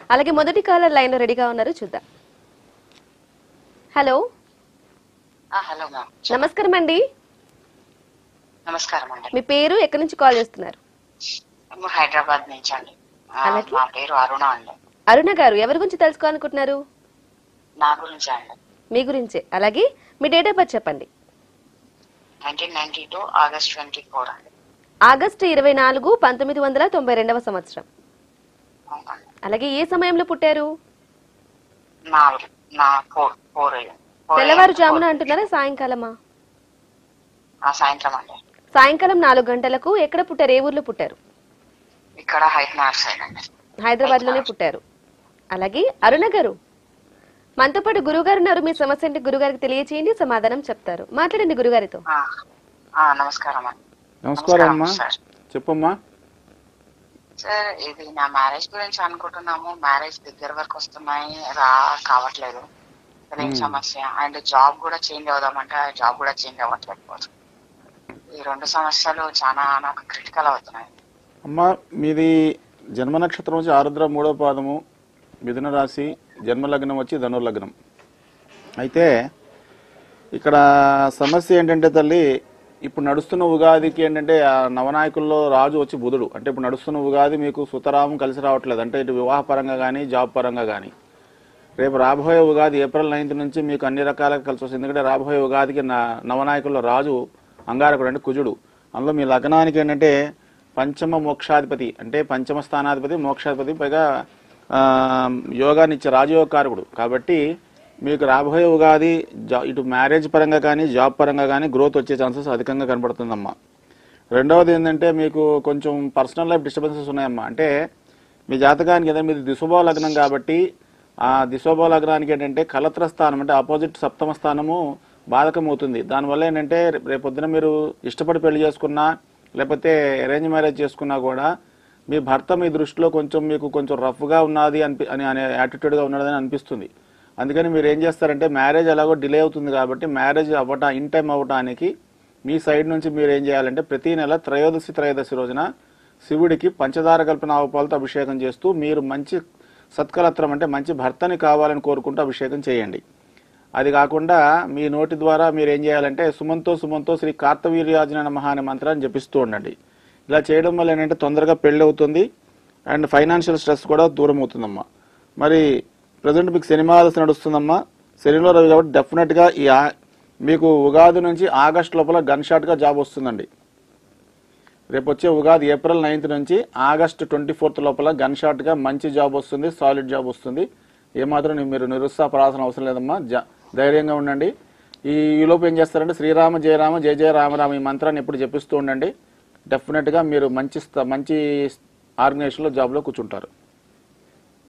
అలాగే మొదటి caller line లో రెడీగా ఉన్నారు చూద్దాం హలో ఆ, హలో మ్యామ్ నమస్కారం అండి నమస్కారం అండి మీ పేరు ఎక్కడి నుంచి కాల్ చేస్తున్నారు మేము హైదరాబాద్ నుంచి అండి ఆ, అలాగే. మా పేరు అరుణ అండి అరుణ గారు ఎవరి గురించి తెలుసుకోవాలనుకుంటున్నారు నా గురించి అండి మీ గురించే అలాగే మీ డేట్ ఆఫ్ బర్త్ చెప్పండి nineteen ninety two August twenty four అండి ఆగస్టు ఇరవై నాలుగు పంతొమ్మిది వందల తొంభై రెండవ సంవత్సరం అవునండి అలాగే ఏ సమయంలో పుట్టారు నాలుగు నా ఫోర్ ఫోర్ ఫోర్ తెల్లవారుజామున అంటున్నారా సాయంకాలమా ఆ, సాయంత్రం అండి సాయంకాలం నాలుగు గంటలకు ఎక్కడ పుట్టారు ఏ ఊర్లో పుట్టారు ఇక్కడ హైట్ నార్ సైడ్ అండి హైదరాబాద్ లోనే పుట్టారు అలాగే అరుణ గారు మనతో పాటు గురువు గారు ఉన్నారు మీ సమస్య అంటే గురుగారికి తెలియచేయండి సమాధానం చెప్తారు మాట్లాడండి గురుగారితో ఆ, ఆ, నమస్కారం అండి నమస్కారం అమ్మా సార్ చెప్పమ్మా సార్ ఇది నా మ్యారేజ్ గురించి అనుకుంటున్నాము మ్యారేజ్ దగ్గర వరకు వస్తున్నాయి రా కావట్లేదు అసలు ఏం సమస్య అండ్ జాబ్ కూడా చేంజ్ అవుదామంటే జాబ్ కూడా చేంజ్ అవ్వట్లేదు ఈ రెండు సమస్యలు చాలా నాకు క్రిటికల్ అవుతున్నాయి అమ్మా మీది జన్మ నక్షత్రం వచ్చి ఆరుద్ర మూడో పాదము మిథున రాశి జన్మ లగ్నం వచ్చి ధనుర్లగ్నం అయితే ఇక్కడ సమస్య ఏంటంటే తల్లి ఇప్పుడు నడుస్తున్న ఉగాదికి ఏంటంటే ఆ నవనాయకుల్లో రాజు వచ్చి బుధుడు అంటే ఇప్పుడు నడుస్తున్న ఉగాది మీకు సుతరామం కలిసి రావట్లేదు అంటే ఇటు వివాహ పరంగా కానీ జాబ్ పరంగా కానీ రేపు రాబోయే ఉగాది ఏప్రిల్ నైన్త్ నుంచి మీకు అన్ని రకాలుగా కలిసి వస్తుంది ఎందుకంటే రాబోయే ఉగాదికి నా- నవనాయకుల్లో రాజు అంగారకుడు అంటే కుజుడు అందులో మీ లగ్నానికి ఏంటంటే పంచమ మోక్షాధిపతి అంటే పంచమ స్థానాధిపతి మోక్షాధిపతి పైగా ఆ, యోగానిచ్చే రాజయోగ కారకుడు కాబట్టి మీకు రాబోయే ఉగాది జా ఇటు మ్యారేజ్ పరంగా కానీ జాబ్ పరంగా కానీ గ్రోత్ వచ్చే ఛాన్సెస్ అధికంగా కనబడుతుందమ్మా రెండవది ఏంటంటే మీకు కొంచెం పర్సనల్ లైఫ్ డిస్టర్బెన్సెస్ ఉన్నాయమ్మా అంటే మీ జాతకానికి ఏదైనా మీది దిశోభావ లగ్నం కాబట్టి ఆ దిశోభావ లగ్నానికి ఏంటంటే కలత్ర స్థానం అంటే ఆపోజిట్ సప్తమ స్థానము బాధకం అవుతుంది దానివల్ల ఏంటంటే రేపు- రేపొద్దున మీరు ఇష్టపడి పెళ్లి చేసుకున్నా లేకపోతే అరేంజ్ మ్యారేజ్ చేసుకున్నా కూడా మీ భర్త మీ దృష్టిలో కొంచెం మీకు కొంచెం రఫ్గా ఉన్నది అనిపి అని అనే యాటిట్యూడ్గా ఉన్నదని అనిపిస్తుంది అందుకని మీరు ఏం చేస్తారంటే మ్యారేజ్ ఎలాగో డిలే అవుతుంది కాబట్టి మ్యారేజ్ అవ్వటం ఇన్ టైం అవ్వటానికి మీ సైడ్ నుంచి మీరు ఏం చేయాలంటే ప్రతి నెల త్రయోదశి త్రయోదశి రోజున శివుడికి పంచదార కల్పన ఆవుపాలతో అభిషేకం చేస్తూ మీరు మంచి సత్కలత్రం అంటే మంచి భర్తని కావాలని కోరుకుంటూ అభిషేకం చేయండి అది కాకుండా మీ నోటి ద్వారా మీరు ఏం చేయాలంటే సుమంతో సుమంతో శ్రీ కార్తవీర్యాజన నమః అనే మంత్రాన్ని జపిస్తూ ఉండండి ఇలా చేయడం వల్ల ఏంటంటే తొందరగా పెళ్ళి అవుతుంది అండ్ ఫైనాన్షియల్ స్ట్రెస్ కూడా దూరం అవుతుందమ్మా మరి ప్రజెంట్ మీకు సినిమా దశ నడుస్తుందమ్మా శనిలో రవి కాబట్టి డెఫినెట్గా ఈ ఆ- మీకు ఉగాది నుంచి ఆగస్ట్ లోపల గన్ షాట్గా జాబ్ వస్తుందండి రేపు వచ్చే ఉగాది ఏప్రిల్ నైన్త్ నుంచి ఆగస్ట్ ట్వంటీ ఫోర్త్ లోపల గన్ షాట్గా మంచి జాబ్ వస్తుంది సాలిడ్ జాబ్ వస్తుంది ఏమాత్రం ని- మీరు నిరుత్సాహపడాల్సిన అవసరం లేదమ్మా జ- ధైర్యంగా ఉండండి ఈ ఈలోపు ఏం చేస్తారంటే శ్రీరామ జయరామ జయ జయ రామరామ ఈ మంత్రాన్ని ఎప్పుడు జపిస్తూ ఉండండి డెఫినెట్గా మీరు మంచి స్థ- మంచి ఆర్గనైజేషన్లో జాబ్లో కూర్చుంటారు